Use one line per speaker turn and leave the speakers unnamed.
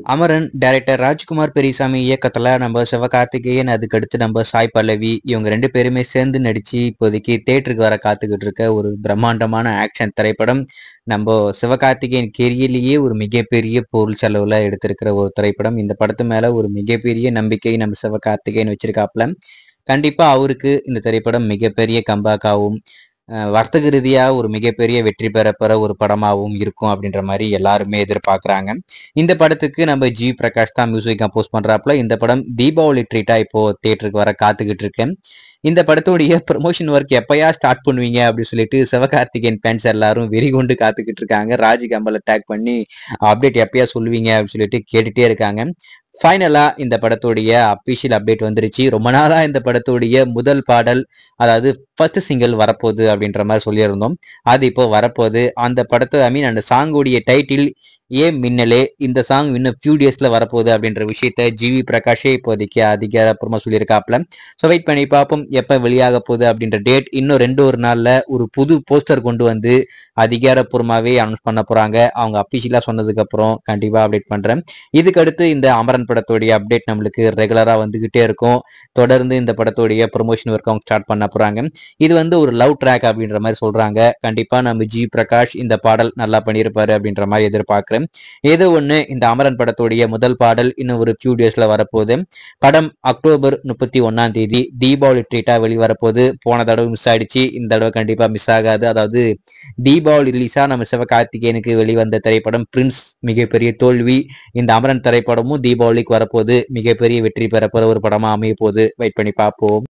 Amaran director Rajkumar Periyasamy இயக்கத்துல நம்ம சிவகார்த்திகேயன் அதுக்கடுத்து நம்ம சாய் பல்லவி இவங்க ரெண்டு பேருமே சேர்ந்து நடிச்சு இப்போதைக்கு தேட்டருக்கு வர காத்துக்கிட்டு இருக்க ஒரு பிரம்மாண்டமான ஆக்ஷன் திரைப்படம் நம்ம சிவகார்த்திகேயன் கெரியர்லேயே ஒரு மிகப்பெரிய பொருள் செலவுல எடுத்திருக்கிற ஒரு திரைப்படம் இந்த படத்து மேல ஒரு மிகப்பெரிய நம்பிக்கை நம்ம சிவகார்த்திகேயன் வச்சிருக்காப்ல கண்டிப்பா அவருக்கு இந்த திரைப்படம் மிகப்பெரிய கம்பாக்காவும் அஹ் வர்த்தக ரீதியா ஒரு மிகப்பெரிய வெற்றி பெறப்போற ஒரு படமாகவும் இருக்கும் அப்படின்ற மாதிரி எல்லாருமே எதிர்பார்க்கறாங்க இந்த படத்துக்கு நம்ம ஜி பிரகாஷ் தான் மியூசிக் கம்போஸ் பண்றாப்புல இந்த படம் தீபாவளி ட்ரீட்டா இப்போ தியேட்டருக்கு வர காத்துக்கிட்டு இருக்கேன் இந்த படத்துடைய ப்ரமோஷன் ஒர்க் எப்பயா ஸ்டார்ட் பண்ணுவீங்க அப்படின்னு சொல்லிட்டு சிவகார்த்திகேயன் ஃபேன்ஸ் எல்லாரும் வெறி கொண்டு காத்துக்கிட்டு இருக்காங்க ராஜி கம்பல் அட்டாக் பண்ணி அப்டேட் எப்பயா சொல்லுவீங்க அப்படின்னு சொல்லிட்டு கேட்டுட்டே இருக்காங்க ஃபைனலா இந்த படத்துடைய அபிஷியல் அப்டேட் வந்துருச்சு ரொம்ப நாளா இந்த படத்துடைய முதல் பாடல் அதாவது ஃபர்ஸ்ட் சிங்கிள் வரப்போகுது அப்படின்ற மாதிரி சொல்லியிருந்தோம் அது இப்போ வரப்போகுது அந்த படத்தை ஐ மீன் அந்த சாங்குடைய டைட்டில் ஏ மின்னலே இந்த சாங் இன்னும் ஃபியூ டேஸ்ல வரப்போகுது அப்படின்ற விஷயத்த ஜிவி பிரகாஷே இப்போதைக்கு அதிகாரப்பூர்வமா சொல்லியிருக்காப்ல ஸோ வெயிட் பண்ணி பார்ப்போம் எப்போ வெளியாக போகுது அப்படின்ற டேட் இன்னும் ரெண்டு ஒரு நாள்ல ஒரு புது போஸ்டர் கொண்டு வந்து அதிகாரப்பூர்வமாவே அனௌன்ஸ் பண்ண போறாங்க அவங்க அபிஷியலா சொன்னதுக்கு அப்புறம் கண்டிப்பா அப்டேட் பண்றேன் இதுக்கு அடுத்து இந்த அமரன் படத்தோடைய அப்டேட் நம்மளுக்கு ரெகுலரா வந்துகிட்டே இருக்கும் தொடர்ந்து இந்த படத்தோடைய ப்ரொமோஷன் ஒர்க் அவங்க ஸ்டார்ட் பண்ண போறாங்க இது வந்து ஒரு லவ் ட்ராக் அப்படின்ற மாதிரி சொல்றாங்க கண்டிப்பா நம்ம ஜி பிரகாஷ் இந்த பாடல் நல்லா பண்ணியிருப்பாரு அப்படின்ற மாதிரி எதிர்பார்க்கிறேன் ஏதோ ஒண்ணு இந்த அமரன் படத்தோடைய முதல் பாடல் இன்னும் ஒரு ஃபியூ டேஸ்ல வரப்போகுது படம் அக்டோபர் முப்பத்தி ஒன்னாம் தேதி தீபாவளி ட்ரீட்டா வெளிவரப்போகுது போன தடவை மிஸ் ஆயிடுச்சு இந்த தடவை கண்டிப்பா மிஸ் ஆகாது அதாவது தீபாவளி ரிலீஸா நம்ம சிவகார்த்திகேயனுக்கு வெளிவந்த திரைப்படம் பிரின்ஸ் மிகப்பெரிய தோல்வி இந்த அமரன் திரைப்படமும் தீபாவளிக்கு வரப்போகுது மிகப்பெரிய வெற்றி பெறப்போற ஒரு படமா அமைய போகுது வெயிட் பண்ணி பார்ப்போம்